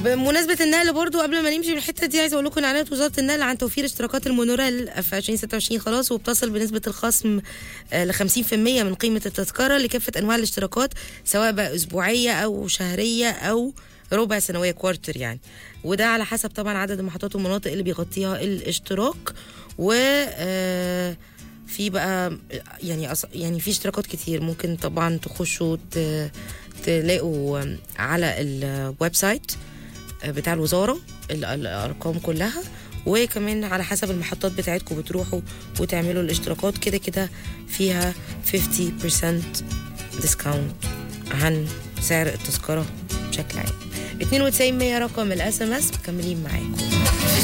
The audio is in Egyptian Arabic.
بمناسبة النقل برضو قبل ما نمشي من الحتة دي عايزة أقول لكم إن إعلانات وزارة النقل عن توفير اشتراكات المونوريل في 2026 خلاص وبتصل بنسبة الخصم ل 50% من قيمة التذكرة لكافة أنواع الاشتراكات سواء بقى أسبوعية أو شهرية أو ربع سنوية كوارتر يعني وده على حسب طبعا عدد المحطات والمناطق اللي بيغطيها الاشتراك و آه، في بقى يعني أص... يعني في اشتراكات كتير ممكن طبعا تخشوا ت... تلاقوا على الويب سايت بتاع الوزاره ال- الارقام كلها وكمان على حسب المحطات بتاعتكم بتروحوا وتعملوا الاشتراكات كده كده فيها 50% ديسكاونت عن سعر التذكره بشكل عام 92 100 رقم الاس ام اس مكملين معاكم